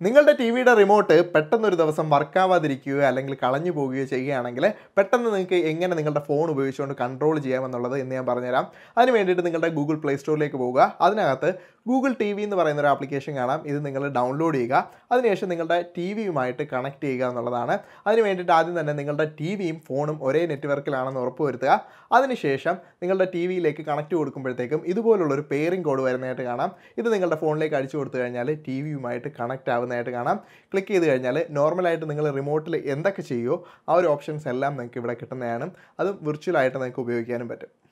നിങ്ങളുടെ ടി വിയുടെ റിമോട്ട് പെട്ടെന്നൊരു ദിവസം വർക്കാവാതിരിക്കുകയോ അല്ലെങ്കിൽ കളഞ്ഞു പോവുകയോ ചെയ്യുകയാണെങ്കിൽ പെട്ടെന്ന് നിങ്ങൾക്ക് എങ്ങനെ നിങ്ങളുടെ ഫോൺ ഉപയോഗിച്ചുകൊണ്ട് കൺട്രോൾ ചെയ്യാമെന്നുള്ളത് എന്ന് ഞാൻ പറഞ്ഞുതരാം അതിന് വേണ്ടിയിട്ട് നിങ്ങളുടെ ഗൂഗിൾ പ്ലേ സ്റ്റോറിലേക്ക് പോവുക അതിനകത്ത് ഗൂഗിൾ ടി വി എന്ന് പറയുന്ന ഒരു ആപ്ലിക്കേഷൻ കാണാം ഇത് നിങ്ങൾ ഡൗൺലോഡ് ചെയ്യുക അതിനുശേഷം നിങ്ങളുടെ ടി വിയുമായിട്ട് കണക്ട് ചെയ്യുക എന്നുള്ളതാണ് അതിന് വേണ്ടിയിട്ട് ആദ്യം തന്നെ നിങ്ങളുടെ ടി വിയും ഫോണും ഒരേ നെറ്റ്വർക്കിലാണെന്ന് ഉറപ്പുവരുത്തുക അതിനുശേഷം നിങ്ങളുടെ ടി വിയിലേക്ക് കണക്ട് കൊടുക്കുമ്പോഴത്തേക്കും ഇതുപോലുള്ള ഒരു പെയറിംഗ് കോഡ് വരുന്നതായിട്ട് കാണാം ഇത് നിങ്ങളുടെ ഫോണിലേക്ക് അടിച്ചു കൊടുത്തു കഴിഞ്ഞാൽ ടി വിയുമായിട്ട് കണക്ട് ആവുന്നതായിട്ട് കാണാം ക്ലിക്ക് ചെയ്ത് കഴിഞ്ഞാൽ നോർമലായിട്ട് നിങ്ങൾ റിമോട്ടിൽ എന്തൊക്കെ ചെയ്യുമോ ആ ഒരു ഓപ്ഷൻസ് എല്ലാം നിങ്ങൾക്ക് ഇവിടെ കിട്ടുന്നതാണ് അതും വിർച്വലായിട്ട് നിങ്ങൾക്ക് ഉപയോഗിക്കാനും പറ്റും